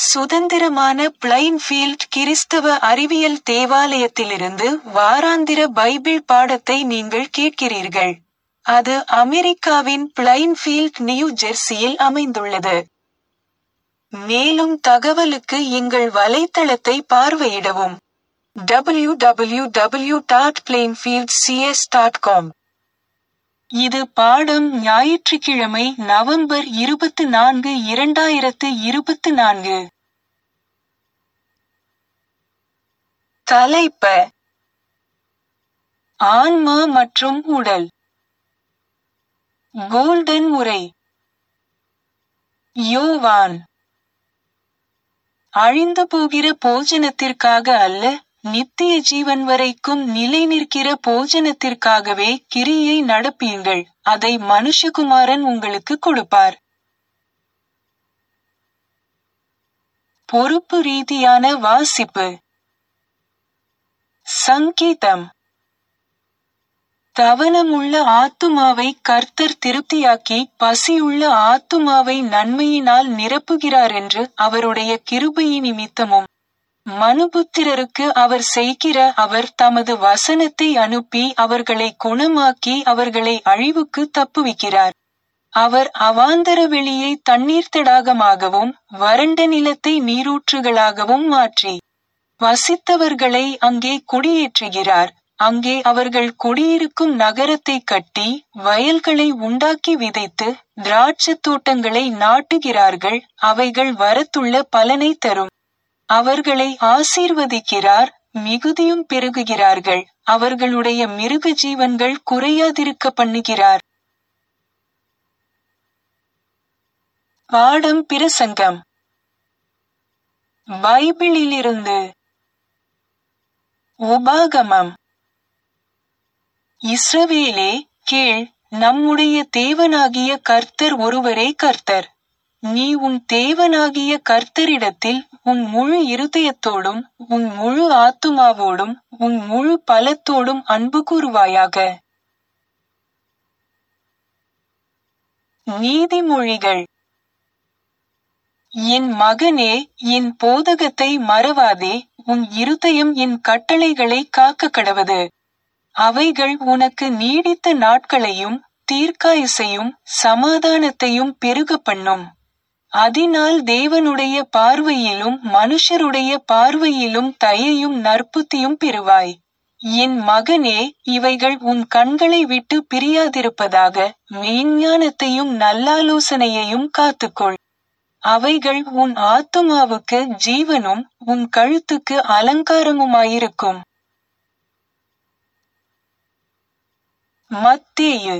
சுதந்திரமான பிளைன்ஃபீல்ட் கிறிஸ்தவ அறிவியல் தேவாலயத்திலிருந்து வாராந்திர பைபிள் பாடத்தை நீங்கள் கேட்கிறீர்கள். அது அமெரிக்காவின் பிளைன்ஃபீல்ட் நியூ ஜெர்சியில் அமைந்துள்ளது. மேலும் தகவலுக்கு எங்கள் வலைத்தளத்தை பார்வையிடவும். www.plainfieldcs.com இது பாடம் ஞாயிற்றுக்கிழமை நவம்பர் இருபத்து நான்கு இரண்டாயிரத்து இருபத்து நான்கு. தலைப்ப ஆன்மா மற்றும் உடல் கோல்டன் உரை யோவான் அழிந்து போகிற போஜனத்திற்காக அல்ல நித்திய ஜீவன் வரைக்கும் நிலை நிற்கிற போஜனத்திற்காகவே கிரியை நடப்பீங்கள் அதை மனுஷகுமாரன் உங்களுக்கு கொடுப்பார் பொறுப்பு ரீதியான வாசிப்பு சங்கீதம் தவனமுள்ள ஆத்துமாவை கர்த்தர் திருப்தியாக்கி பசியுள்ள ஆத்துமாவை நன்மையினால் நிரப்புகிறார் என்று அவருடைய கிருபையி நிமித்தமும் மனுபுத்திரருக்கு அவர் செய்கிற அவர் தமது வசனத்தை அனுப்பி அவர்களை குணமாக்கி அவர்களை அழிவுக்கு தப்புவிக்கிறார் அவர் அவாந்தர வெளியை தண்ணீர் தடாகமாகவும் வறண்ட நிலத்தை நீரூற்றுகளாகவும் மாற்றி வசித்தவர்களை அங்கே குடியேற்றுகிறார் அங்கே அவர்கள் குடியிருக்கும் நகரத்தை கட்டி வயல்களை உண்டாக்கி விதைத்து திராட்சத் தோட்டங்களை நாட்டுகிறார்கள் அவைகள் வரத்துள்ள பலனை தரும் அவர்களை ஆசீர்வதிக்கிறார் மிகுதியும் பெருகுகிறார்கள் அவர்களுடைய மிருக ஜீவன்கள் குறையாதிருக்க பண்ணுகிறார் பாடம் பிரசங்கம் பைபிளிலிருந்து உபாகமம் இஸ்ரவேலே கேள் நம்முடைய தேவனாகிய கர்த்தர் ஒருவரே கர்த்தர் நீ உன் தேவனாகிய கர்த்தரிடத்தில் உன் முழு இருதயத்தோடும் உன் முழு ஆத்துமாவோடும் உன் முழு பலத்தோடும் அன்பு கூறுவாயாக நீதிமொழிகள் என் மகனே என் போதகத்தை மறவாதே உன் இருதயம் என் கட்டளைகளை காக்க கடவது அவைகள் உனக்கு நீடித்த நாட்களையும் தீர்க்காயுசையும் சமாதானத்தையும் பெருக பண்ணும் அதனால் தேவனுடைய பார்வையிலும் மனுஷருடைய பார்வையிலும் தயையும் நற்புத்தியும் பெறுவாய் என் மகனே இவைகள் உன் கண்களை விட்டு பிரியாதிருப்பதாக மெய்ஞானத்தையும் நல்லாலோசனையையும் காத்துக்கொள் அவைகள் உன் ஆத்துமாவுக்கு ஜீவனும் உன் கழுத்துக்கு அலங்காரமுமாயிருக்கும் மத்தேயு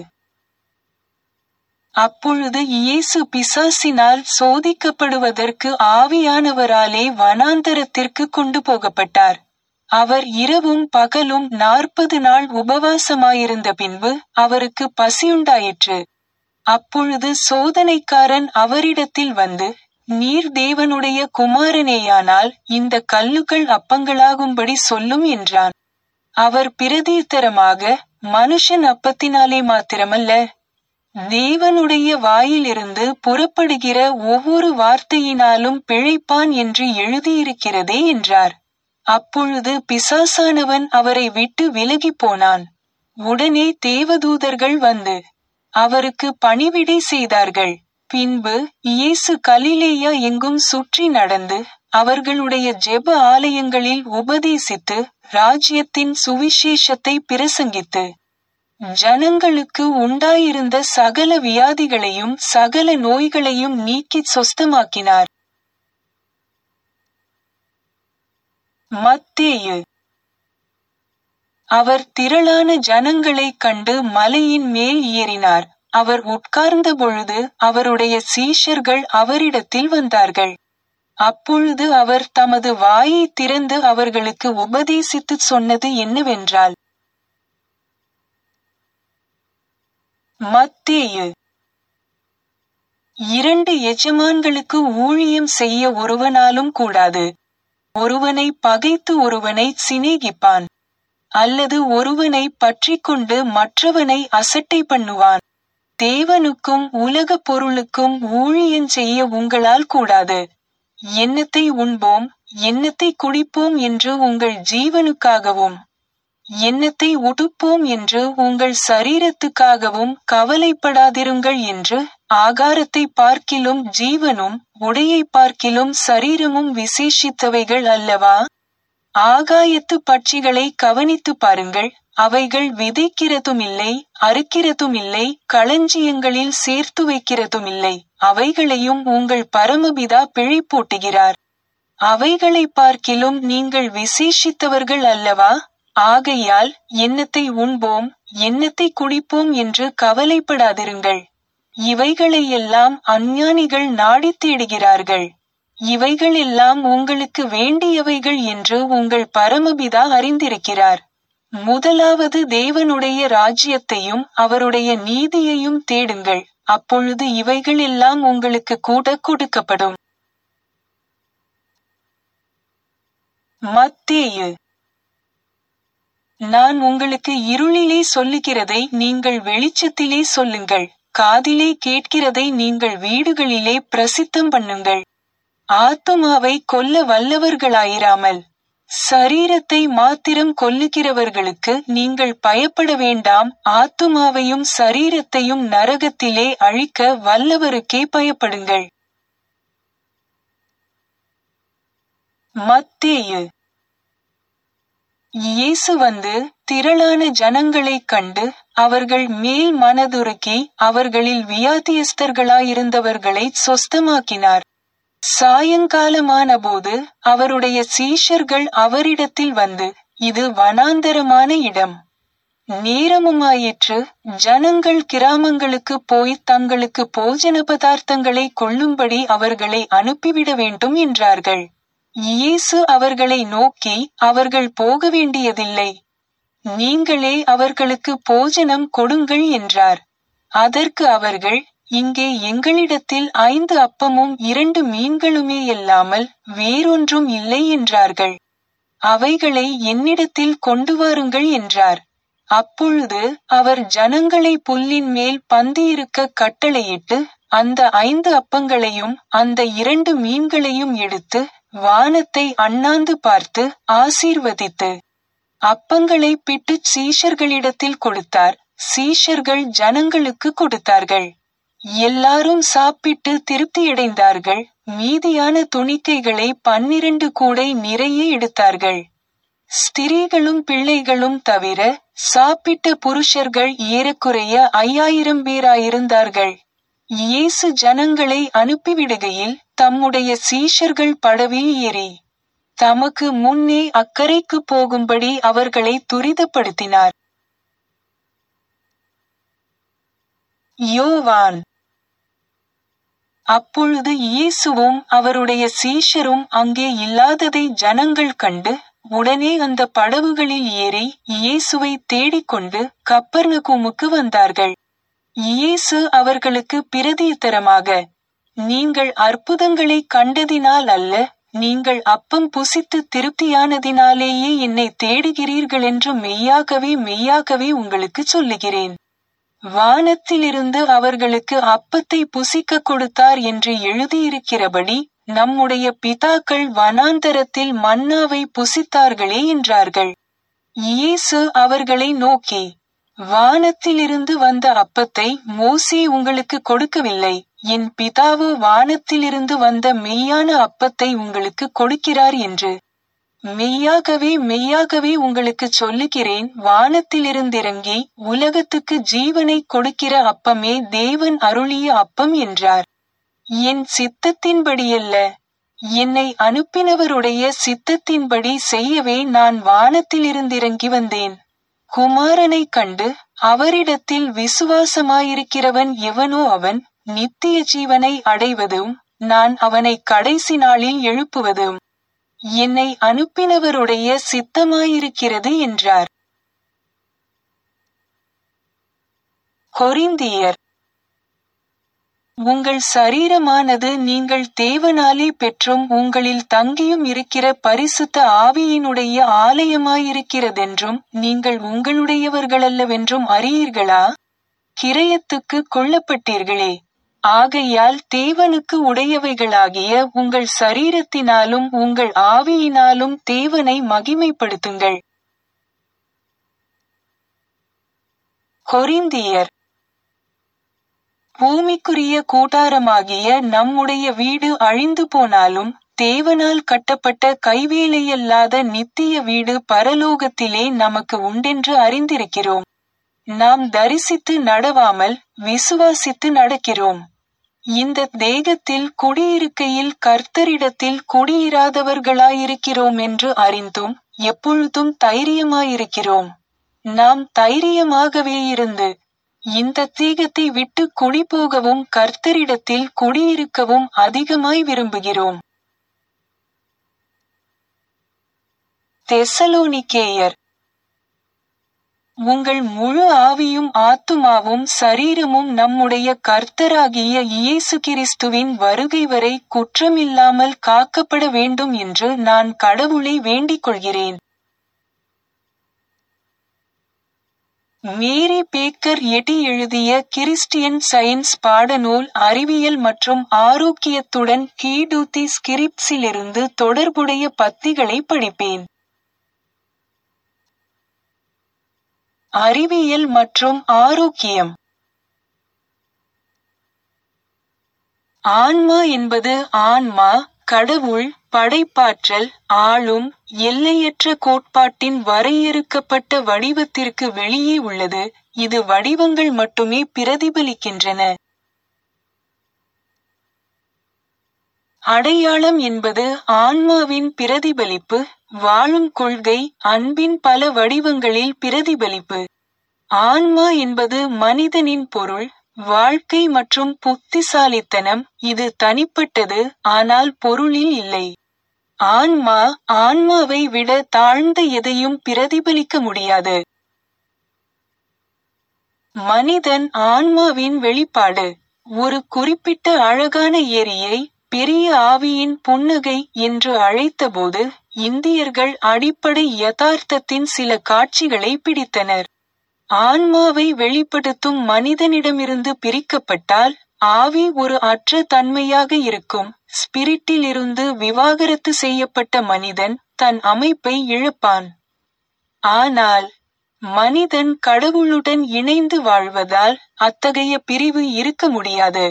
அப்பொழுது இயேசு பிசாசினால் சோதிக்கப்படுவதற்கு ஆவியானவராலே வனாந்தரத்திற்கு கொண்டு போகப்பட்டார் அவர் இரவும் பகலும் நாற்பது நாள் உபவாசமாயிருந்த பின்பு அவருக்கு பசியுண்டாயிற்று அப்பொழுது சோதனைக்காரன் அவரிடத்தில் வந்து நீர் தேவனுடைய குமாரனேயானால் இந்த கல்லுகள் அப்பங்களாகும்படி சொல்லும் என்றான் அவர் பிரதித்தரமாக மனுஷன் அப்பத்தினாலே மாத்திரமல்ல தேவனுடைய வாயிலிருந்து புறப்படுகிற ஒவ்வொரு வார்த்தையினாலும் பிழைப்பான் என்று எழுதியிருக்கிறதே என்றார் அப்பொழுது பிசாசானவன் அவரை விட்டு விலகி போனான் உடனே தேவதூதர்கள் வந்து அவருக்கு பணிவிடை செய்தார்கள் பின்பு இயேசு கலிலேயா எங்கும் சுற்றி நடந்து அவர்களுடைய ஜெப ஆலயங்களில் உபதேசித்து ராஜ்யத்தின் சுவிசேஷத்தை பிரசங்கித்து ஜனங்களுக்கு உண்டாயிருந்த சகல வியாதிகளையும் சகல நோய்களையும் நீக்கி சொஸ்தமாக்கினார் மத்தேயு அவர் திரளான ஜனங்களைக் கண்டு மலையின் மேல் ஏறினார் அவர் உட்கார்ந்த பொழுது அவருடைய சீஷர்கள் அவரிடத்தில் வந்தார்கள் அப்பொழுது அவர் தமது வாயை திறந்து அவர்களுக்கு உபதேசித்து சொன்னது என்னவென்றால் மத்தேயு இரண்டு எஜமான்களுக்கு ஊழியம் செய்ய ஒருவனாலும் கூடாது ஒருவனை பகைத்து ஒருவனை சிநேகிப்பான் அல்லது ஒருவனை பற்றிக்கொண்டு மற்றவனை அசட்டை பண்ணுவான் தேவனுக்கும் உலகப் பொருளுக்கும் ஊழியம் செய்ய உங்களால் கூடாது என்னத்தை உண்போம் என்னத்தை குடிப்போம் என்று உங்கள் ஜீவனுக்காகவும் என்னத்தை உடுப்போம் என்று உங்கள் சரீரத்துக்காகவும் கவலைப்படாதிருங்கள் என்று ஆகாரத்தை பார்க்கிலும் ஜீவனும் உடையை பார்க்கிலும் சரீரமும் விசேஷித்தவைகள் அல்லவா ஆகாயத்து பட்சிகளை கவனித்து பாருங்கள் அவைகள் விதைக்கிறதுமில்லை அறுக்கிறதுமில்லை களஞ்சியங்களில் சேர்த்து வைக்கிறதுமில்லை அவைகளையும் உங்கள் பரமபிதா பிழைப்பூட்டுகிறார் அவைகளை பார்க்கிலும் நீங்கள் விசேஷித்தவர்கள் அல்லவா ஆகையால் என்னத்தை உண்போம் என்னத்தை குடிப்போம் என்று கவலைப்படாதிருங்கள் இவைகளையெல்லாம் அஞ்ஞானிகள் நாடித் தேடுகிறார்கள் இவைகள் எல்லாம் உங்களுக்கு வேண்டியவைகள் என்று உங்கள் பரமபிதா அறிந்திருக்கிறார் முதலாவது தேவனுடைய ராஜ்யத்தையும் அவருடைய நீதியையும் தேடுங்கள் அப்பொழுது இவைகள் எல்லாம் உங்களுக்கு கூட கொடுக்கப்படும் மத்தேயு நான் உங்களுக்கு இருளிலே சொல்லுகிறதை நீங்கள் வெளிச்சத்திலே சொல்லுங்கள் காதிலே கேட்கிறதை நீங்கள் வீடுகளிலே பிரசித்தம் பண்ணுங்கள் ஆத்துமாவை கொல்ல வல்லவர்களாயிராமல் சரீரத்தை மாத்திரம் கொல்லுகிறவர்களுக்கு நீங்கள் பயப்பட வேண்டாம் ஆத்துமாவையும் சரீரத்தையும் நரகத்திலே அழிக்க வல்லவருக்கே பயப்படுங்கள் மத்தேயு இயேசு வந்து திரளான ஜனங்களைக் கண்டு அவர்கள் மேல் மனதுருக்கி அவர்களில் வியாதியஸ்தர்களாயிருந்தவர்களை சொஸ்தமாக்கினார் சாயங்காலமான போது அவருடைய சீஷர்கள் அவரிடத்தில் வந்து இது வனாந்தரமான இடம் நேரமுமாயிற்று ஜனங்கள் கிராமங்களுக்கு போய் தங்களுக்கு போஜன பதார்த்தங்களை கொள்ளும்படி அவர்களை அனுப்பிவிட வேண்டும் என்றார்கள் இயேசு அவர்களை நோக்கி அவர்கள் போக வேண்டியதில்லை நீங்களே அவர்களுக்கு போஜனம் கொடுங்கள் என்றார் அதற்கு அவர்கள் இங்கே எங்களிடத்தில் ஐந்து அப்பமும் இரண்டு மீன்களுமே இல்லாமல் வேறொன்றும் இல்லை என்றார்கள் அவைகளை என்னிடத்தில் கொண்டு வாருங்கள் என்றார் அப்பொழுது அவர் ஜனங்களை புல்லின் மேல் பந்தியிருக்க கட்டளையிட்டு அந்த ஐந்து அப்பங்களையும் அந்த இரண்டு மீன்களையும் எடுத்து வானத்தை அண்ணாந்து பார்த்து ஆசீர்வதித்து அப்பங்களை பிட்டுச் சீஷர்களிடத்தில் கொடுத்தார் சீஷர்கள் ஜனங்களுக்கு கொடுத்தார்கள் எல்லாரும் சாப்பிட்டு திருப்தியடைந்தார்கள் மீதியான துணிக்கைகளை பன்னிரண்டு கூடை நிறைய எடுத்தார்கள் ஸ்திரீகளும் பிள்ளைகளும் தவிர சாப்பிட்ட புருஷர்கள் ஏறக்குறைய ஐயாயிரம் பேராயிருந்தார்கள் இயேசு ஜனங்களை அனுப்பிவிடுகையில் தம்முடைய சீஷர்கள் படவில் ஏறி தமக்கு முன்னே அக்கறைக்கு போகும்படி அவர்களை துரிதப்படுத்தினார் யோவான் அப்பொழுது இயேசுவும் அவருடைய சீஷரும் அங்கே இல்லாததை ஜனங்கள் கண்டு உடனே அந்த படவுகளில் ஏறி இயேசுவை தேடிக்கொண்டு கப்பர்நகூமுக்கு வந்தார்கள் இயேசு அவர்களுக்கு பிரதியுத்தரமாக நீங்கள் அற்புதங்களை கண்டதினால் அல்ல நீங்கள் அப்பம் புசித்து திருப்தியானதினாலேயே என்னை தேடுகிறீர்கள் என்று மெய்யாகவே மெய்யாகவே உங்களுக்கு சொல்லுகிறேன் வானத்திலிருந்து அவர்களுக்கு அப்பத்தை புசிக்க கொடுத்தார் என்று எழுதியிருக்கிறபடி நம்முடைய பிதாக்கள் வனாந்தரத்தில் மன்னாவை புசித்தார்களே என்றார்கள் இயேசு அவர்களை நோக்கி வானத்திலிருந்து வந்த அப்பத்தை மோசே உங்களுக்கு கொடுக்கவில்லை என் பிதாவோ வானத்திலிருந்து வந்த மெய்யான அப்பத்தை உங்களுக்கு கொடுக்கிறார் என்று மெய்யாகவே மெய்யாகவே உங்களுக்கு சொல்லுகிறேன் வானத்திலிருந்திறங்கி உலகத்துக்கு ஜீவனை கொடுக்கிற அப்பமே தேவன் அருளிய அப்பம் என்றார் என் சித்தத்தின்படியல்ல என்னை அனுப்பினவருடைய சித்தத்தின்படி செய்யவே நான் வானத்திலிருந்திறங்கி வந்தேன் குமாரனை கண்டு அவரிடத்தில் விசுவாசமாயிருக்கிறவன் எவனோ அவன் நித்திய ஜீவனை அடைவதும் நான் அவனை கடைசி நாளில் எழுப்புவதும் என்னை அனுப்பினவருடைய சித்தமாயிருக்கிறது என்றார் கொரிந்தியர் உங்கள் சரீரமானது நீங்கள் தேவனாலே பெற்றும் உங்களில் தங்கியும் இருக்கிற பரிசுத்த ஆவியினுடைய ஆலயமாயிருக்கிறதென்றும் நீங்கள் உங்களுடையவர்களல்லவென்றும் அறியீர்களா கிரயத்துக்கு கொல்லப்பட்டீர்களே ஆகையால் தேவனுக்கு உடையவைகளாகிய உங்கள் சரீரத்தினாலும் உங்கள் ஆவியினாலும் தேவனை மகிமைப்படுத்துங்கள் கொரிந்தியர் பூமிக்குரிய கூட்டாரமாகிய நம்முடைய வீடு அழிந்து போனாலும் தேவனால் கட்டப்பட்ட கைவேலையல்லாத நித்திய வீடு பரலோகத்திலே நமக்கு உண்டென்று அறிந்திருக்கிறோம் நாம் தரிசித்து நடவாமல் விசுவாசித்து நடக்கிறோம் இந்த தேகத்தில் குடியிருக்கையில் கர்த்தரிடத்தில் குடியிராதவர்களாயிருக்கிறோம் என்று அறிந்தும் எப்பொழுதும் தைரியமாயிருக்கிறோம் நாம் தைரியமாகவே இருந்து இந்த தீகத்தை விட்டு குடிபோகவும் கர்த்தரிடத்தில் குடியிருக்கவும் அதிகமாய் விரும்புகிறோம் தெசலோனிக்கேயர் உங்கள் முழு ஆவியும் ஆத்துமாவும் சரீரமும் நம்முடைய கர்த்தராகிய இயேசு கிறிஸ்துவின் வருகை வரை குற்றமில்லாமல் காக்கப்பட வேண்டும் என்று நான் கடவுளை வேண்டிக் கொள்கிறேன் மேரி பேக்கர் எட்டி எழுதிய கிறிஸ்டியன் சயின்ஸ் பாடநூல் அறிவியல் மற்றும் ஆரோக்கியத்துடன் கீடூத்தி ஸ்கிரிப்ஸிலிருந்து தொடர்புடைய பத்திகளை படிப்பேன் அறிவியல் மற்றும் ஆரோக்கியம் ஆன்மா என்பது ஆன்மா கடவுள் படைப்பாற்றல் ஆளும் எல்லையற்ற கோட்பாட்டின் வரையறுக்கப்பட்ட வடிவத்திற்கு வெளியே உள்ளது இது வடிவங்கள் மட்டுமே பிரதிபலிக்கின்றன அடையாளம் என்பது ஆன்மாவின் பிரதிபலிப்பு வாழும் கொள்கை அன்பின் பல வடிவங்களில் பிரதிபலிப்பு ஆன்மா என்பது மனிதனின் பொருள் வாழ்க்கை மற்றும் புத்திசாலித்தனம் இது தனிப்பட்டது ஆனால் பொருளில் இல்லை ஆன்மா ஆன்மாவை விட தாழ்ந்த எதையும் பிரதிபலிக்க முடியாது மனிதன் ஆன்மாவின் வெளிப்பாடு ஒரு குறிப்பிட்ட அழகான ஏரியை பெரிய ஆவியின் புன்னகை என்று அழைத்தபோது இந்தியர்கள் அடிப்படை யதார்த்தத்தின் சில காட்சிகளை பிடித்தனர் ஆன்மாவை வெளிப்படுத்தும் மனிதனிடமிருந்து பிரிக்கப்பட்டால் ஆவி ஒரு அற்ற தன்மையாக இருக்கும் ஸ்பிரிட்டில் இருந்து விவாகரத்து செய்யப்பட்ட மனிதன் தன் அமைப்பை இழப்பான் ஆனால் மனிதன் கடவுளுடன் இணைந்து வாழ்வதால் அத்தகைய பிரிவு இருக்க முடியாது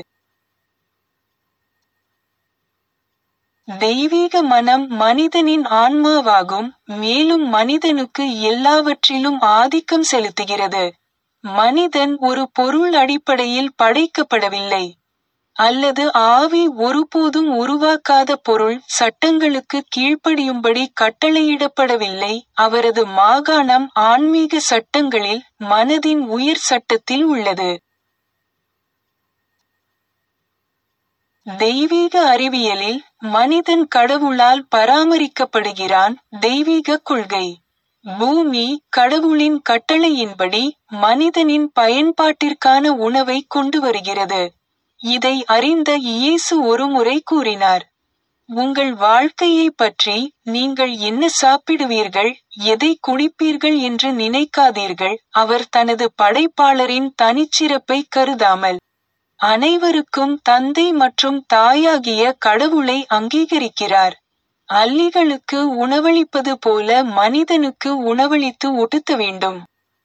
தெய்வீக மனம் மனிதனின் ஆன்மாவாகும் மேலும் மனிதனுக்கு எல்லாவற்றிலும் ஆதிக்கம் செலுத்துகிறது மனிதன் ஒரு பொருள் அடிப்படையில் படைக்கப்படவில்லை அல்லது ஆவி ஒருபோதும் உருவாக்காத பொருள் சட்டங்களுக்கு கீழ்ப்படியும்படி கட்டளையிடப்படவில்லை அவரது மாகாணம் ஆன்மீக சட்டங்களில் மனதின் உயிர் சட்டத்தில் உள்ளது தெய்வீக அறிவியலில் மனிதன் கடவுளால் பராமரிக்கப்படுகிறான் தெய்வீக கொள்கை பூமி கடவுளின் கட்டளையின்படி மனிதனின் பயன்பாட்டிற்கான உணவை கொண்டு வருகிறது இதை அறிந்த இயேசு ஒருமுறை கூறினார் உங்கள் வாழ்க்கையை பற்றி நீங்கள் என்ன சாப்பிடுவீர்கள் எதை குடிப்பீர்கள் என்று நினைக்காதீர்கள் அவர் தனது படைப்பாளரின் தனிச்சிறப்பை கருதாமல் அனைவருக்கும் தந்தை மற்றும் தாயாகிய கடவுளை அங்கீகரிக்கிறார் அல்லிகளுக்கு உணவளிப்பது போல மனிதனுக்கு உணவளித்து ஒட்டுத்த வேண்டும்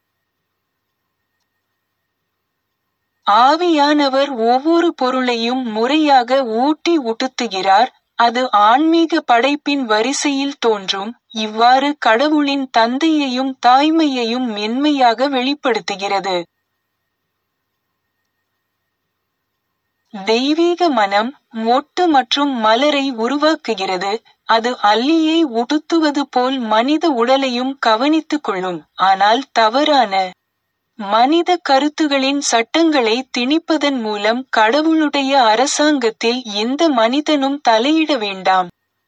ஆவியானவர் ஒவ்வொரு பொருளையும் முறையாக ஊட்டி உட்டுத்துகிறார் அது ஆன்மீக படைப்பின் வரிசையில் தோன்றும் இவ்வாறு கடவுளின் தந்தையையும் தாய்மையையும் மென்மையாக வெளிப்படுத்துகிறது தெய்வீக மனம் மொட்டு மற்றும் மலரை உருவாக்குகிறது அது அல்லியை உடுத்துவது போல் மனித உடலையும் கவனித்துக் கொள்ளும் ஆனால் தவறான மனித கருத்துகளின் சட்டங்களை திணிப்பதன் மூலம் கடவுளுடைய அரசாங்கத்தில் எந்த மனிதனும் தலையிட வேண்டாம்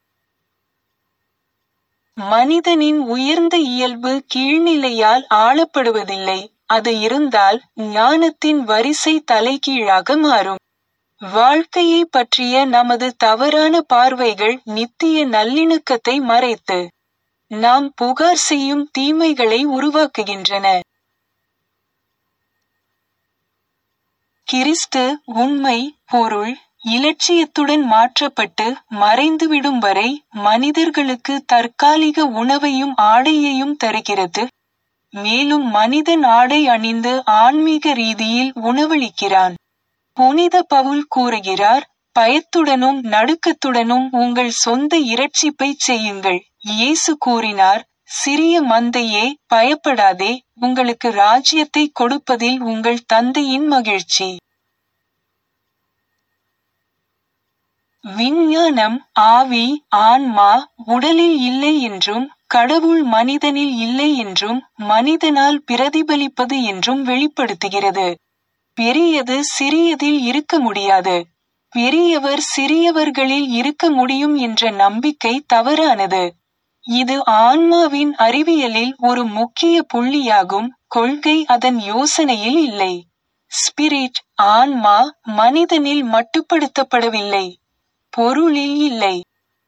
மனிதனின் உயர்ந்த இயல்பு கீழ்நிலையால் ஆளப்படுவதில்லை அது இருந்தால் ஞானத்தின் வரிசை தலைகீழாக மாறும் வாழ்க்கையை பற்றிய நமது தவறான பார்வைகள் நித்திய நல்லிணக்கத்தை மறைத்து நாம் புகார் செய்யும் தீமைகளை உருவாக்குகின்றன கிறிஸ்து உண்மை பொருள் இலட்சியத்துடன் மாற்றப்பட்டு மறைந்துவிடும் வரை மனிதர்களுக்கு தற்காலிக உணவையும் ஆடையையும் தருகிறது மேலும் மனிதன் ஆடை அணிந்து ஆன்மீக ரீதியில் உணவளிக்கிறான் புனித பவுல் கூறுகிறார் பயத்துடனும் நடுக்கத்துடனும் உங்கள் சொந்த இரட்சிப்பை செய்யுங்கள் இயேசு கூறினார் சிறிய மந்தையே பயப்படாதே உங்களுக்கு ராஜ்யத்தை கொடுப்பதில் உங்கள் தந்தையின் மகிழ்ச்சி விஞ்ஞானம் ஆவி ஆன்மா உடலில் இல்லை என்றும் கடவுள் மனிதனில் இல்லை என்றும் மனிதனால் பிரதிபலிப்பது என்றும் வெளிப்படுத்துகிறது பெரியது சிறியதில் இருக்க முடியாது பெரியவர் சிறியவர்களில் இருக்க முடியும் என்ற நம்பிக்கை தவறானது இது ஆன்மாவின் அறிவியலில் ஒரு முக்கிய புள்ளியாகும் கொள்கை அதன் யோசனையில் இல்லை ஸ்பிரிட் ஆன்மா மனிதனில் மட்டுப்படுத்தப்படவில்லை பொருளில் இல்லை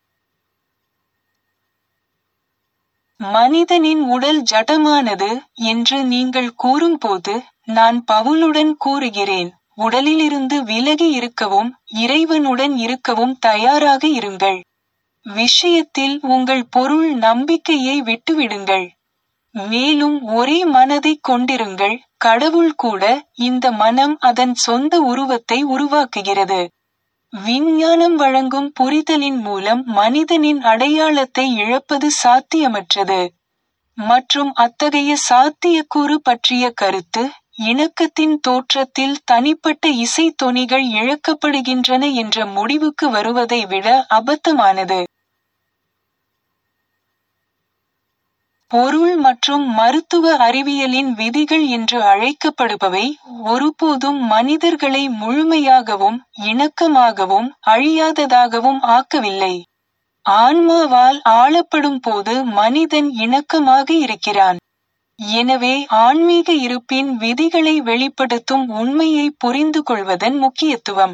மனிதனின் உடல் ஜடமானது என்று நீங்கள் கூறும்போது நான் பவுலுடன் கூறுகிறேன் உடலிலிருந்து விலகி இருக்கவும் இறைவனுடன் இருக்கவும் தயாராக இருங்கள் விஷயத்தில் உங்கள் பொருள் நம்பிக்கையை விட்டுவிடுங்கள் மேலும் ஒரே மனதை கொண்டிருங்கள் கடவுள் கூட இந்த மனம் அதன் சொந்த உருவத்தை உருவாக்குகிறது விஞ்ஞானம் வழங்கும் புரிதலின் மூலம் மனிதனின் அடையாளத்தை இழப்பது சாத்தியமற்றது மற்றும் அத்தகைய சாத்தியக்கூறு பற்றிய கருத்து இணக்கத்தின் தோற்றத்தில் தனிப்பட்ட இசை தொனிகள் இழக்கப்படுகின்றன என்ற முடிவுக்கு வருவதை விட அபத்தமானது பொருள் மற்றும் மருத்துவ அறிவியலின் விதிகள் என்று அழைக்கப்படுபவை ஒருபோதும் மனிதர்களை முழுமையாகவும் இணக்கமாகவும் அழியாததாகவும் ஆக்கவில்லை ஆன்மாவால் ஆளப்படும் போது மனிதன் இணக்கமாக இருக்கிறான் எனவே ஆன்மீக இருப்பின் விதிகளை வெளிப்படுத்தும் உண்மையை புரிந்து கொள்வதன் முக்கியத்துவம்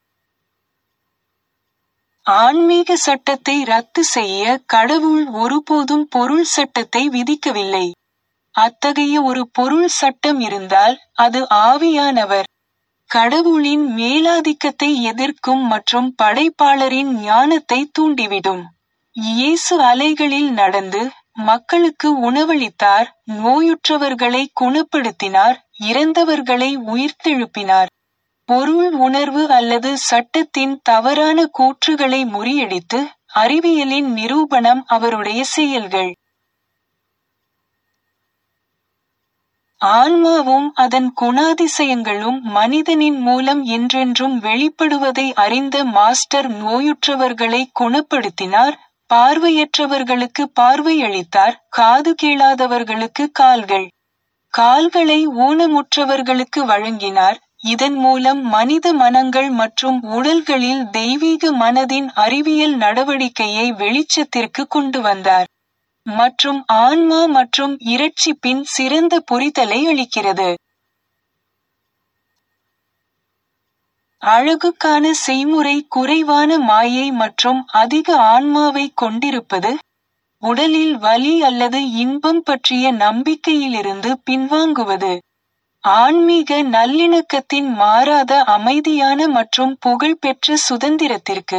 ஆன்மீக சட்டத்தை ரத்து செய்ய கடவுள் ஒருபோதும் பொருள் சட்டத்தை விதிக்கவில்லை அத்தகைய ஒரு பொருள் சட்டம் இருந்தால் அது ஆவியானவர் கடவுளின் மேலாதிக்கத்தை எதிர்க்கும் மற்றும் படைப்பாளரின் ஞானத்தை தூண்டிவிடும் இயேசு அலைகளில் நடந்து மக்களுக்கு உணவளித்தார் நோயுற்றவர்களை குணப்படுத்தினார் இறந்தவர்களை உயிர்த்தெழுப்பினார் பொருள் உணர்வு அல்லது சட்டத்தின் தவறான கூற்றுகளை முறியடித்து அறிவியலின் நிரூபணம் அவருடைய செயல்கள் ஆன்மாவும் அதன் குணாதிசயங்களும் மனிதனின் மூலம் என்றென்றும் வெளிப்படுவதை அறிந்த மாஸ்டர் நோயுற்றவர்களை குணப்படுத்தினார் பார்வையற்றவர்களுக்கு பார்வையளித்தார் காது கேளாதவர்களுக்கு கால்கள் கால்களை ஊனமுற்றவர்களுக்கு வழங்கினார் இதன் மூலம் மனித மனங்கள் மற்றும் உடல்களில் தெய்வீக மனதின் அறிவியல் நடவடிக்கையை வெளிச்சத்திற்கு கொண்டு வந்தார் மற்றும் ஆன்மா மற்றும் இரட்சிப்பின் சிறந்த புரிதலை அளிக்கிறது அழகுக்கான செய்முறை குறைவான மாயை மற்றும் அதிக ஆன்மாவை கொண்டிருப்பது உடலில் வலி அல்லது இன்பம் பற்றிய நம்பிக்கையிலிருந்து பின்வாங்குவது ஆன்மீக நல்லிணக்கத்தின் மாறாத அமைதியான மற்றும் புகழ்பெற்ற சுதந்திரத்திற்கு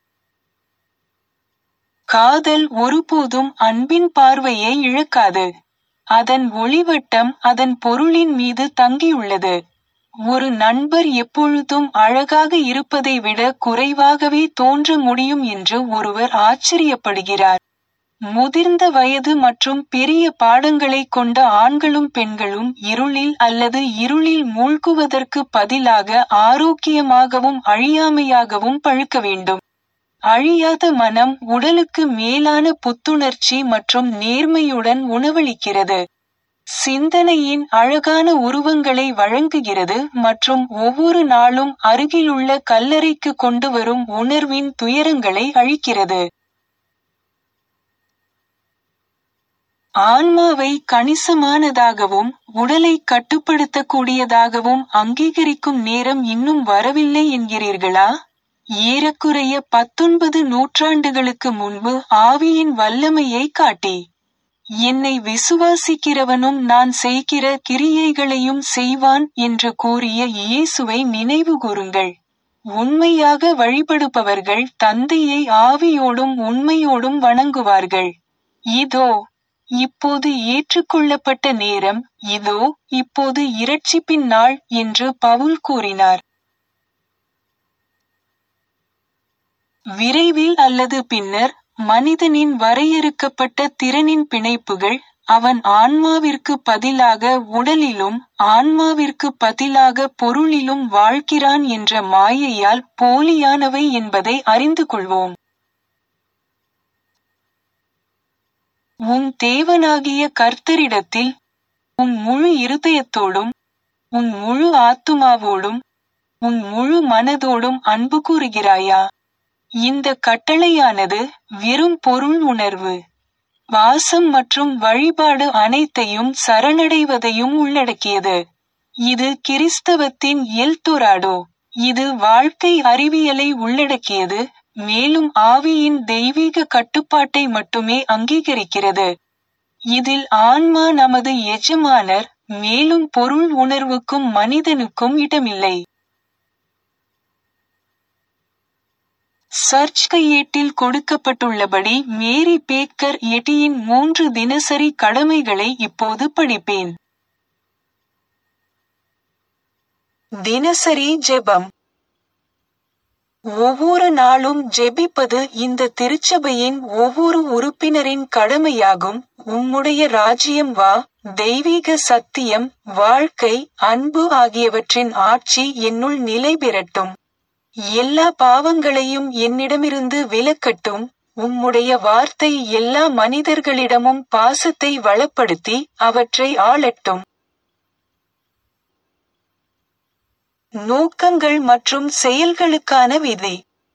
காதல் ஒருபோதும் அன்பின் பார்வையை இழக்காது அதன் ஒளிவட்டம் அதன் பொருளின் மீது தங்கியுள்ளது ஒரு நண்பர் எப்பொழுதும் அழகாக இருப்பதை விட குறைவாகவே தோன்ற முடியும் என்று ஒருவர் ஆச்சரியப்படுகிறார் முதிர்ந்த வயது மற்றும் பெரிய பாடங்களை கொண்ட ஆண்களும் பெண்களும் இருளில் அல்லது இருளில் மூழ்குவதற்கு பதிலாக ஆரோக்கியமாகவும் அழியாமையாகவும் பழுக்க வேண்டும் அழியாத மனம் உடலுக்கு மேலான புத்துணர்ச்சி மற்றும் நேர்மையுடன் உணவளிக்கிறது சிந்தனையின் அழகான உருவங்களை வழங்குகிறது மற்றும் ஒவ்வொரு நாளும் அருகிலுள்ள கல்லறைக்கு கொண்டு வரும் உணர்வின் துயரங்களை அழிக்கிறது ஆன்மாவை கணிசமானதாகவும் உடலை கட்டுப்படுத்தக்கூடியதாகவும் அங்கீகரிக்கும் நேரம் இன்னும் வரவில்லை என்கிறீர்களா ஏறக்குறைய பத்தொன்பது நூற்றாண்டுகளுக்கு முன்பு ஆவியின் வல்லமையை காட்டி என்னை விசுவாசிக்கிறவனும் நான் செய்கிற கிரியைகளையும் செய்வான் என்று கூறிய இயேசுவை நினைவு கூறுங்கள் உண்மையாக வழிபடுபவர்கள் தந்தையை ஆவியோடும் உண்மையோடும் வணங்குவார்கள் இதோ இப்போது ஏற்றுக்கொள்ளப்பட்ட நேரம் இதோ இப்போது இரட்சிப்பின் நாள் என்று பவுல் கூறினார் விரைவில் அல்லது பின்னர் மனிதனின் வரையறுக்கப்பட்ட திறனின் பிணைப்புகள் அவன் ஆன்மாவிற்கு பதிலாக உடலிலும் ஆன்மாவிற்கு பதிலாக பொருளிலும் வாழ்கிறான் என்ற மாயையால் போலியானவை என்பதை அறிந்து கொள்வோம் உன் தேவனாகிய கர்த்தரிடத்தில் உன் முழு இருதயத்தோடும் உன் முழு ஆத்துமாவோடும் உன் முழு மனதோடும் அன்பு கூறுகிறாயா இந்த கட்டளையானது வெறும் பொருள் உணர்வு வாசம் மற்றும் வழிபாடு அனைத்தையும் சரணடைவதையும் உள்ளடக்கியது இது கிறிஸ்தவத்தின் எல்தொராடோ இது வாழ்க்கை அறிவியலை உள்ளடக்கியது மேலும் ஆவியின் தெய்வீக கட்டுப்பாட்டை மட்டுமே அங்கீகரிக்கிறது இதில் ஆன்மா நமது எஜமானர் மேலும் பொருள் உணர்வுக்கும் மனிதனுக்கும் இடமில்லை சர்ச் கையேட்டில் கொடுக்கப்பட்டுள்ளபடி மேரி பேக்கர் எட்டியின் மூன்று தினசரி கடமைகளை இப்போது படிப்பேன் தினசரி ஜெபம் ஒவ்வொரு நாளும் ஜெபிப்பது இந்த திருச்சபையின் ஒவ்வொரு உறுப்பினரின் கடமையாகும் உம்முடைய ராஜ்யம் வா தெய்வீக சத்தியம் வாழ்க்கை அன்பு ஆகியவற்றின் ஆட்சி என்னுள் நிலை பெறட்டும் எல்லா பாவங்களையும் என்னிடமிருந்து விலக்கட்டும் உம்முடைய வார்த்தை எல்லா மனிதர்களிடமும் பாசத்தை வளப்படுத்தி அவற்றை ஆளட்டும் நோக்கங்கள் மற்றும் செயல்களுக்கான விதி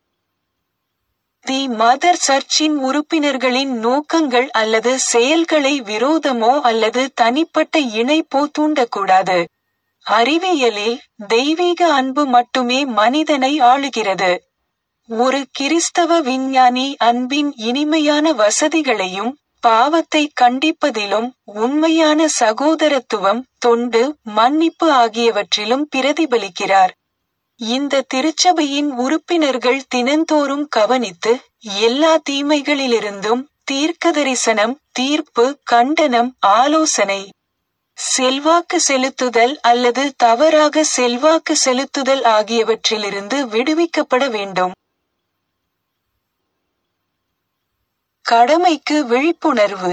தி மதர் சர்ச்சின் உறுப்பினர்களின் நோக்கங்கள் அல்லது செயல்களை விரோதமோ அல்லது தனிப்பட்ட இணைப்போ தூண்டக்கூடாது அறிவியலில் தெய்வீக அன்பு மட்டுமே மனிதனை ஆளுகிறது ஒரு கிறிஸ்தவ விஞ்ஞானி அன்பின் இனிமையான வசதிகளையும் பாவத்தை கண்டிப்பதிலும் உண்மையான சகோதரத்துவம் தொண்டு மன்னிப்பு ஆகியவற்றிலும் பிரதிபலிக்கிறார் இந்த திருச்சபையின் உறுப்பினர்கள் தினந்தோறும் கவனித்து எல்லா தீமைகளிலிருந்தும் தீர்க்கதரிசனம் தீர்ப்பு கண்டனம் ஆலோசனை செல்வாக்கு செலுத்துதல் அல்லது தவறாக செல்வாக்கு செலுத்துதல் ஆகியவற்றிலிருந்து விடுவிக்கப்பட வேண்டும் கடமைக்கு விழிப்புணர்வு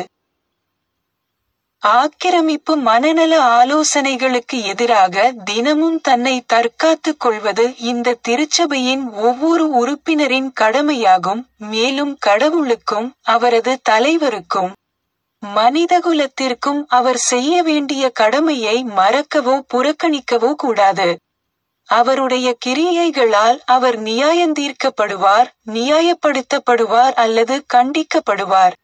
ஆக்கிரமிப்பு மனநல ஆலோசனைகளுக்கு எதிராக தினமும் தன்னை தற்காத்துக் கொள்வது இந்த திருச்சபையின் ஒவ்வொரு உறுப்பினரின் கடமையாகும் மேலும் கடவுளுக்கும் அவரது தலைவருக்கும் மனிதகுலத்திற்கும் அவர் செய்ய வேண்டிய கடமையை மறக்கவோ புறக்கணிக்கவோ கூடாது அவருடைய கிரியைகளால் அவர் நியாயந்தீர்க்கப்படுவார் நியாயப்படுத்தப்படுவார் அல்லது கண்டிக்கப்படுவார்